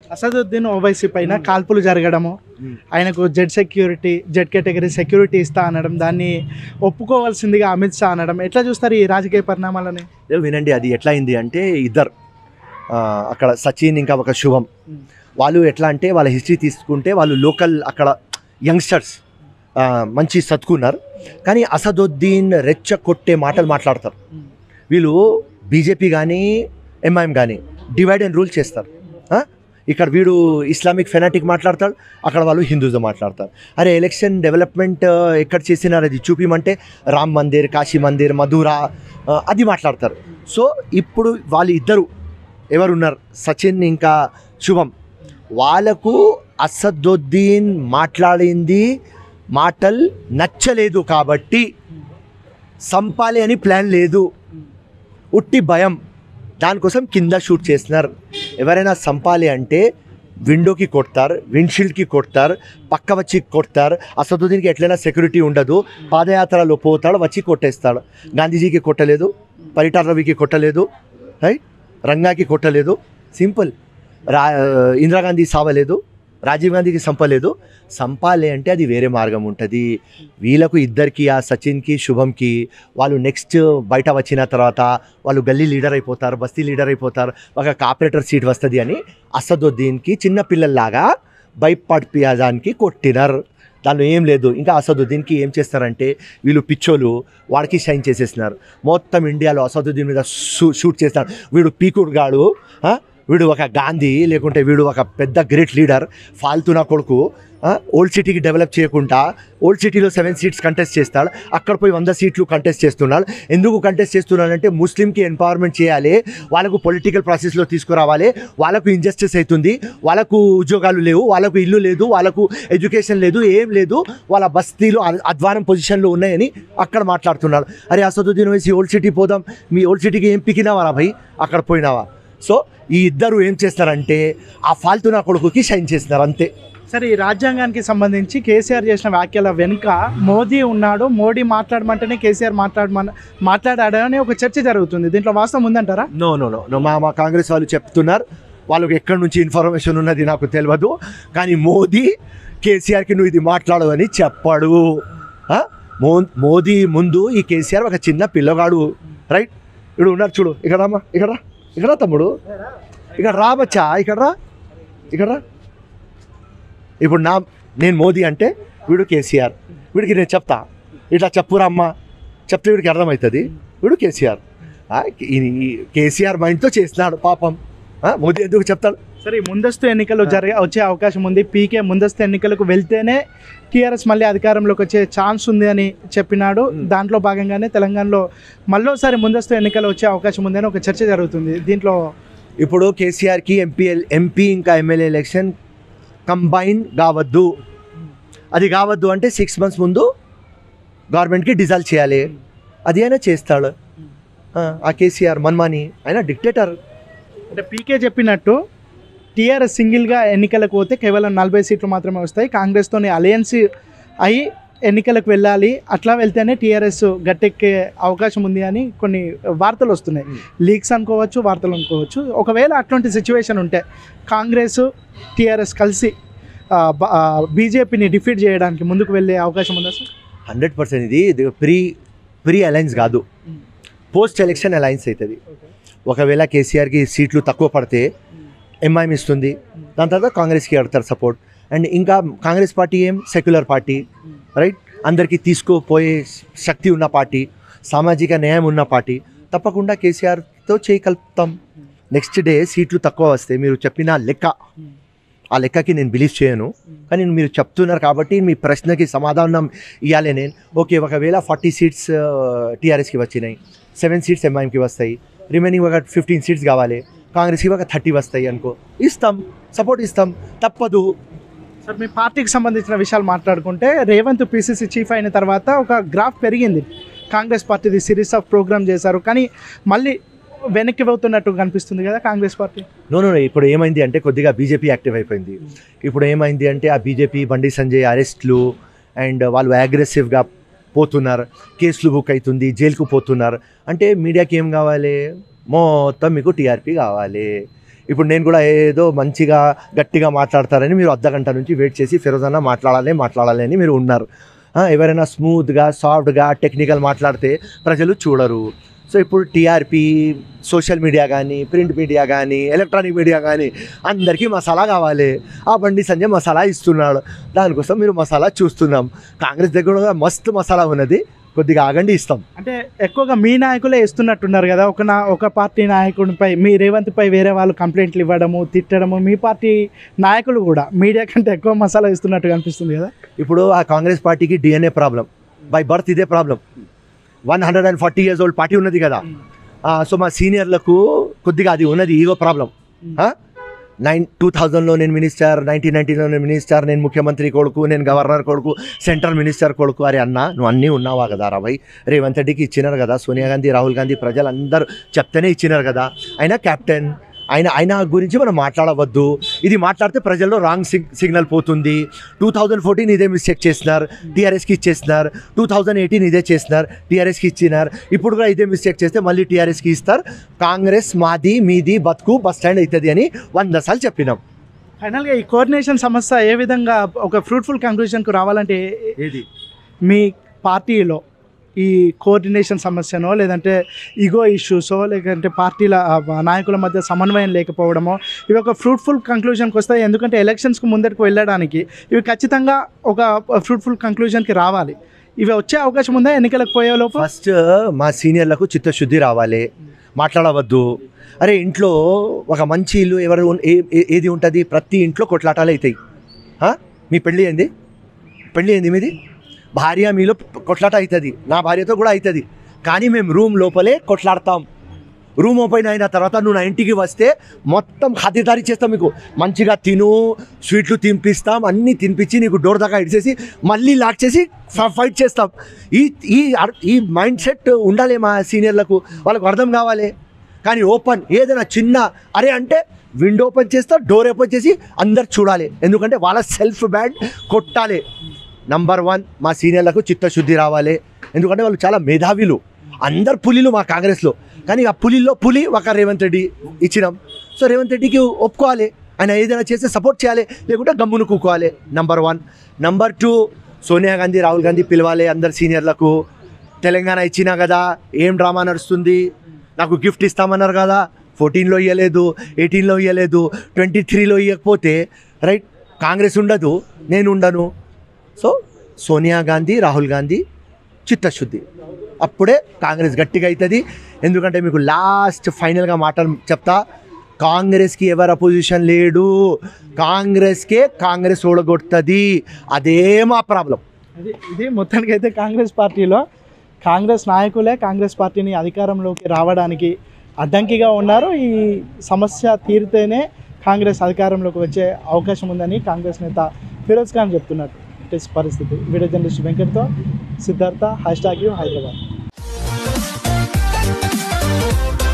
అసదుద్దీన్ ఓవైసీ పైన కాల్పులు జరగడము ఆయనకు Z security Z category security ఇస్తా అనడం దాన్ని ఒప్పుకోవాల్సిందిగా అమిత్ షా అనడం ఎట్లా చూస్తారు ఈ రాజకీయ పరిణామాలని ఏ వినండి అది ఎట్లా అయింది అంటే ఇద్దరు ఆ, అక్కడ సచిన్ ఇంకా ఒక శుభం వాళ్ళు ఎట్లా అంటే వాళ్ళ హిస్టరీ తీసుకుంటే వాళ్ళు లోకల్ అక్కడ యంగ్స్టర్స్ ఆ, మంచి సత్కున్నారు కానీ అసదుద్దీన్ రెచ్చ కొట్టే మాటలు మాట్లాడతారు వీళ్ళు బీజేపీ కానీ ఎంఐఎం కానీ డివైడ్ అండ్ రూల్ చేస్తారు ఆ? ఇక్కడ వీడు ఇస్లామిక్ ఫెనాటిక్ మాట్లాడతాడు అక్కడ వాళ్ళు హిందూజం మాట్లాడతారు అరే ఎలక్షన్ డెవలప్మెంట్ ఆ, ఎక్కడ చేసినారు అది చూపిమంటే రామ్ మందిర్ కాశీ మందిర్ మధురా ఆ, అది మాట్లాడతారు సో ఇప్పుడు వాళ్ళు ఇద్దరు ఎవరున్నారు సచిన్ ఇంకా శుభం వాళ్ళకు అసదుద్దీన్ మాట్లాడింది మాటలు నచ్చలేదు కాబట్టి సంపాలి అని ప్లాన్ లేదు ఉట్టి భయం దానికోసం కింద షూట్ చేస్తున్నారు ఎవరైనా సంపాలి అంటే విండోకి కొడతారు విండ్షీల్డ్కి కొడతారు పక్క వచ్చి కొడతారు అసదుద్దీన్కి ఎట్లయినా సెక్యూరిటీ ఉండదు పాదయాత్రలో పోతాడు వచ్చి కొట్టేస్తాడు గాంధీజీకి కొట్టలేదు పరిటాల రవికి కొట్టలేదు రైట్ రంగాకి కొట్టలేదు సింపుల్ రా ఇందిరాగాంధీ సావలేదు రాజీవ్ గాంధీకి సంపలేదు సంపాలి అంటే అది వేరే మార్గం ఉంటుంది వీళ్ళకు ఇద్దరికి ఆ సచిన్కి శుభంకి వాళ్ళు నెక్స్ట్ బయట వచ్చిన తర్వాత వాళ్ళు గల్లీ లీడర్ అయిపోతారు బస్తీ లీడర్ అయిపోతారు ఒక కార్పొరేటర్ సీట్ వస్తుంది అని అసదుద్దీన్కి చిన్న పిల్లల్లాగా భయపడిపించడానికి కొట్టినారు దానిలో ఏం లేదు ఇంకా అసదుద్దీన్కి ఏం చేస్తారంటే వీళ్ళు పిచ్చోలు వాడికి షైన్ చేసేసినారు మొత్తం ఇండియాలో అసదుద్దీన్ మీద షూ షూట్ చేస్తారు వీడు పీకుడు గాడు ఆ? వీడు ఒక గాంధీ లేకుంటే వీడు ఒక పెద్ద గ్రేట్ లీడర్ ఫాల్తూ నా కొడుకు ఆ? ఓల్డ్ సిటీకి డెవలప్ చేయకుండా ఓల్డ్ సిటీలో సెవెన్ సీట్స్ కంటెస్ట్ చేస్తాడు అక్కడ పోయి వంద సీట్లు కంటెస్ట్ చేస్తున్నాడు ఎందుకు కంటెస్ట్ చేస్తున్నాడంటే ముస్లింకి ఎంపవర్మెంట్ చేయాలి వాళ్ళకు పొలిటికల్ ప్రాసెస్లో తీసుకురావాలి వాళ్ళకు ఇంజస్టిస్ అవుతుంది వాళ్ళకు ఉద్యోగాలు లేవు వాళ్ళకు ఇల్లు లేదు వాళ్ళకు ఎడ్యుకేషన్ లేదు ఏం లేదు వాళ్ళ బస్తీలు అ- అధ్వానం పొజిషన్లో ఉన్నాయని అక్కడ మాట్లాడుతున్నాడు అరే అసదుద్దీన్ వేసి ఓల్డ్ సిటీ పోదాం మీ ఓల్డ్ సిటీకి ఏం పికినావా భయ్ అక్కడ పోయినావా సో ఈ ఇద్దరు ఏం చేస్తారంటే ఆ ఫాల్తూ నా కొడుకుకి షైన్ చేస్తున్నారు అంతే సరే ఈ రాజ్యాంగానికి సంబంధించి కేసీఆర్ చేసిన వ్యాఖ్యల వెనుక మోదీ ఉన్నాడు మోడీ మాట్లాడమంటేనే కేసీఆర్ మాట్లాడమని మాట్లాడాడు అని ఒక చర్చ జరుగుతుంది దీంట్లో వాస్తవం ఉందంటారా నో నో నో నో మా మా కాంగ్రెస్ వాళ్ళు చెప్తున్నారు వాళ్ళకి ఎక్కడి నుంచి ఇన్ఫర్మేషన్ ఉన్నది నాకు తెలియదు కానీ మోదీ కేసీఆర్కి నువ్వు ఇది మాట్లాడవు అని చెప్పాడు ఆ? మో మోదీ ముందు ఈ కేసీఆర్ ఒక చిన్న పిల్లగాడు రైట్ ఇక్కడ ఉన్నారు చూడు ఇక్కడ రామ్మా ఇక్కడ రా. ఇక్కడ రా తమ్ముడు ఇక్కడ రా బచ్చా ఇక్కడ రా ఇక్కడ రా ఇప్పుడు నా నేను మోదీ అంటే వీడు కేసీఆర్ వీడికి నేను చెప్తా ఇట్లా చెప్పురా అమ్మ చెప్తే వీడికి అర్థమవుతుంది వీడు కేసీఆర్ ఆ, ఈ- ఈ కేసీఆర్ మైండ్తో చేసినాడు పాపం ఆ, మోదీ ఎందుకు చెప్తాడు సరే ఈ ముందస్తు ఎన్నికలు జరిగే వచ్చే అవకాశం ఉంది పీకే ముందస్తు ఎన్నికలకు వెళ్తేనే టీఆర్ఎస్ మళ్ళీ అధికారంలోకి వచ్చే ఛాన్స్ ఉంది అని చెప్పినాడు దాంట్లో భాగంగానే తెలంగాణలో మళ్ళోసారి ముందస్తు ఎన్నికలు వచ్చే అవకాశం ఉంది అని ఒక చర్చ జరుగుతుంది దీంట్లో ఇప్పుడు కేసీఆర్కి ఎంపీ ఎంపీ ఇంకా ఎమ్మెల్యే ఎలక్షన్ కంబైన్ కావద్దు అది కావద్దు అంటే సిక్స్ మంత్స్ ముందు గవర్నమెంట్కి డిజాల్వ్ చేయాలి అది అయినా చేస్తాడు ఆ, ఆ కేసీఆర్ మన్మాని ఆయన డిక్టేటర్ అంటే పీకే చెప్పినట్టు టీఆర్ఎస్ సింగిల్గా ఎన్నికలకు పోతే కేవలం నలభై సీట్లు మాత్రమే వస్తాయి కాంగ్రెస్తోని అలయన్స్ అయి ఎన్నికలకు వెళ్ళాలి అట్లా వెళ్తేనే టీఆర్ఎస్ గట్టెక్కే అవకాశం ఉంది అని కొన్ని వార్తలు వస్తున్నాయి Hmm. లీక్స్ అనుకోవచ్చు వార్తలు అనుకోవచ్చు ఒకవేళ అట్లాంటి సిచ్యువేషన్ ఉంటే కాంగ్రెస్ టీఆర్ఎస్ కలిసి బీజేపీని డిఫీట్ చేయడానికి ముందుకు వెళ్ళే అవకాశం ఉందా సార్ హండ్రెడ్ పర్సెంట్ ఇది ఇది ప్రీ ప్రీ అలయన్స్ కాదు పోస్ట్ ఎలక్షన్ అలయన్స్ అవుతుంది ఒకవేళ కేసీఆర్కి సీట్లు తక్కువ పడితే ఎంఐఎం ఇస్తుంది దాని తర్వాత కాంగ్రెస్కి ఆడతారు సపోర్ట్ అండ్ ఇంకా కాంగ్రెస్ పార్టీ ఏం సెక్యులర్ పార్టీ రైట్ అందరికీ తీసుకుపోయే శక్తి ఉన్న పార్టీ సామాజిక న్యాయం ఉన్న పార్టీ తప్పకుండా కేసీఆర్తో చేయి కలుపుతాం నెక్స్ట్ డే సీట్లు తక్కువ వస్తే మీరు చెప్పిన లెక్క ఆ లెక్కకి నేను బిలీవ్ చేయను కానీ మీరు చెప్తున్నారు కాబట్టి మీ ప్రశ్నకి సమాధానం ఇవ్వాలి నేను ఓకే ఒకవేళ ఫార్టీ సీట్స్ టీఆర్ఎస్కి వచ్చినాయి సెవెన్ సీట్స్ ఎంఐఎంకి వస్తాయి రిమైనింగ్ ఒక ఫిఫ్టీన్ సీట్స్ కావాలి కాంగ్రెస్కి ఒక థర్టీ వస్తాయి అనుకో ఇస్తాం సపోర్ట్ ఇస్తాం తప్పదు సార్ మీ పార్టీకి సంబంధించిన విషయాలు మాట్లాడుకుంటే రేవంత్ పిసిసి చీఫ్ అయిన తర్వాత ఒక గ్రాఫ్ పెరిగింది కాంగ్రెస్ పార్టీది సిరీస్ ఆఫ్ ప్రోగ్రామ్ చేశారు కానీ మళ్ళీ వెనక్కి వెళ్తున్నట్టు కనిపిస్తుంది కదా కాంగ్రెస్ పార్టీ నో నో ఇప్పుడు ఏమైంది అంటే కొద్దిగా బీజేపీ యాక్టివ్ అయిపోయింది ఇప్పుడు ఏమైంది అంటే ఆ బీజేపీ బండి సంజయ్ అరెస్ట్లు అండ్ వాళ్ళు అగ్రెసివ్గా పోతున్నారు కేసులు బుక్ అవుతుంది జైలుకు పోతున్నారు అంటే మీడియాకి ఏం కావాలి మొత్తం మీకు టీఆర్పీ కావాలి ఇప్పుడు నేను కూడా ఏదో మంచిగా గట్టిగా మాట్లాడతారని మీరు అర్ధ గంట నుంచి వెయిట్ చేసి ఫిరోజన్న మాట్లాడాలి మాట్లాడాలి అని మీరు ఉన్నారు ఆ, ఎవరైనా స్మూత్గా సాఫ్ట్గా టెక్నికల్ మాట్లాడితే ప్రజలు చూడరు సో ఇప్పుడు టీఆర్పీ సోషల్ మీడియా కానీ ప్రింట్ మీడియా కానీ ఎలక్ట్రానిక్ మీడియా కానీ అందరికీ మసాలా కావాలి ఆ బండి సంజయ్ మసాలా ఇస్తున్నాడు దానికోసం మీరు మసాలా చూస్తున్నాం కాంగ్రెస్ దగ్గర కూడా మస్తు మసాలా ఉన్నది కొద్దిగా ఆగండి ఇస్తాం అంటే ఎక్కువగా మీ నాయకులే ఇస్తున్నట్టున్నారు కదా ఒక నా ఒక పార్టీ నాయకుడిపై మీ రేవంత్ పై వేరే వాళ్ళు కంప్లైంట్లు ఇవ్వడము తిట్టడము మీ పార్టీ నాయకులు కూడా మీడియా కంటే ఎక్కువ మసాలా ఇస్తున్నట్టుగా అనిపిస్తుంది కదా ఇప్పుడు ఆ కాంగ్రెస్ పార్టీకి డిఎన్ఏ ప్రాబ్లం బై బర్త్ ఇదే problem one hundred and forty years old party ఉన్నది కదా ఆ, సో మా సీనియర్లకు కొద్దిగా అది ఉన్నది ఈగో ప్రాబ్లం నైన్ టూ థౌజండ్లో నేను మినిస్టర్ నైన్టీన్ నైన్టీన్లో నేను మినిస్టర్ నేను ముఖ్యమంత్రి కొడుకు నేను గవర్నర్ కొడుకు సెంట్రల్ మినిస్టర్ కొడుకు అరే అన్న నువ్వు అన్నీ ఉన్నావా కదా రాబాయ్ రేవంత్ రెడ్డికి ఇచ్చినారు కదా సోనియా గాంధీ రాహుల్ గాంధీ ప్రజలందరూ చెప్తేనే ఇచ్చినారు కదా ఆయన కెప్టెన్ ఆయన ఆయన గురించి మనం మాట్లాడవద్దు ఇది మాట్లాడితే ప్రజల్లో రాంగ్ సిగ్నల్ పోతుంది టూ థౌజండ్ ఫోర్టీన్ ఇదే మిస్టేక్ చేసినారు టీఆర్ఎస్కి ఇచ్చేసినారు టూ థౌజండ్ ఎయిటీన్ ఇదే చేసినారు టీఆర్ఎస్కి ఇచ్చినారు ఇప్పుడు కూడా ఇదే మిస్టేక్ చేస్తే మళ్ళీ టీఆర్ఎస్కి ఇస్తారు కాంగ్రెస్ మాది మీది బతుకు బస్ స్టాండ్ అవుతుంది అని వంద సార్లు చెప్పినాం ఫైనల్గా ఈ కోఆర్డినేషన్ సమస్య ఏ విధంగా ఒక ఫ్రూట్ఫుల్ కంక్లూజన్కు రావాలంటే ఏది మీ పార్టీలో ఈ కోఆర్డినేషన్ సమస్యనో లేదంటే ఈగో ఇష్యూసో లేదంటే పార్టీల ఆ, నాయకుల మధ్య సమన్వయం లేకపోవడమో ఇవి ఒక ఫ్రూట్ఫుల్ కంక్లూజన్కి వస్తాయి ఎందుకంటే ఎలక్షన్స్కి ముందరకు వెళ్ళడానికి ఇవి ఖచ్చితంగా ఒక ఫ్రూట్ఫుల్ కంక్లూజన్కి రావాలి ఇవి వచ్చే అవకాశం ఉందా ఎన్నికలకు పోయే లోపు ఫస్ట్ మా సీనియర్లకు చిత్తశుద్ధి రావాలి మాట్లాడవద్దు అరే ఇంట్లో ఒక మంచి ఇల్లు ఎవరు ఉన్- ఏ- ఏ- ఏది ఉంటుంది ప్రతి ఇంట్లో కొట్లాటాలు అవుతాయి ఆ? మీ పెళ్ళి ఏంది పెళ్ళి ఏంది మీది భార్య మీలో కొట్లాట అవుతుంది నా భార్యతో కూడా అవుతుంది కానీ మేము రూమ్ లోపలే కొట్లాడతాం రూమ్ ఓపెన్ అయిన తర్వాత నువ్వు నా ఇంటికి వస్తే మొత్తం ఖాతిదారీ చేస్తాం మీకు మంచిగా తిను స్వీట్లు తినిపిస్తాం అన్నీ తినిపించి నీకు డోర్ దాకా ఇడిచేసి మళ్ళీ లాక్ చేసి ఫ- ఫైట్ చేస్తాం ఈ ఈ అర్- ఈ మైండ్ సెట్ ఉండాలి మా సీనియర్లకు వాళ్ళకు అర్థం కావాలి కానీ ఓపెన్ ఏదైనా చిన్న అరే అంటే విండో ఓపెన్ చేస్తా డోర్ ఓపెన్ చేసి అందరు చూడాలి ఎందుకంటే వాళ్ళ సెల్ఫ్ బ్యాండ్ కొట్టాలి నంబర్ వన్ మా సీనియర్లకు చిత్తశుద్ధి రావాలి ఎందుకంటే వాళ్ళు చాలా మేధావిలు అందరు పులిలు మా కాంగ్రెస్లో కానీ ఆ పులిలో పులి ఒక రేవంత్ రెడ్డి ఇచ్చినాం సో రేవంత్ రెడ్డికి ఒప్పుకోవాలి ఆయన ఏదైనా చేస్తే సపోర్ట్ చేయాలి లేకుంటే గమ్మును కూకోవాలి number one number two Sonia Gandhi Rahul Gandhi పిలవాలి అందరు సీనియర్లకు తెలంగాణ ఇచ్చినా కదా ఏం డ్రామా నడుస్తుంది నాకు గిఫ్ట్ ఇస్తామన్నారు కదా ఫోర్టీన్లో ఇవ్వలేదు ఎయిటీన్లో ఇవ్వలేదు ట్వంటీ త్రీలో ఇవ్వకపోతే రైట్ కాంగ్రెస్ ఉండదు నేను ఉండను సో సోనియా గాంధీ రాహుల్ గాంధీ చిత్తశుద్ధి అప్పుడే కాంగ్రెస్ గట్టిగా అవుతుంది ఎందుకంటే మీకు లాస్ట్ ఫైనల్గా మాటలు చెప్తా కాంగ్రెస్కి ఎవరు అపోజిషన్ లేడు కాంగ్రెస్కే కాంగ్రెస్ ఓడగొడుతుంది అదే మా ప్రాబ్లం ఇది ఇది మొత్తానికి అయితే కాంగ్రెస్ పార్టీలో కాంగ్రెస్ నాయకులే కాంగ్రెస్ పార్టీని అధికారంలోకి రావడానికి అడ్డంకిగా ఉన్నారు ఈ సమస్య తీరితేనే కాంగ్రెస్ అధికారంలోకి వచ్చే అవకాశం ఉందని కాంగ్రెస్ నేత ఫిరోజ్ ఖాన్ చెప్తున్నారు ఇట్ ఇస్ పరిస్థితి వీడియో జర్నలిస్ట్ వెంకట్తో సిద్ధార్థ హ్యాష్ ట్యాగ్ హైదరాబాద్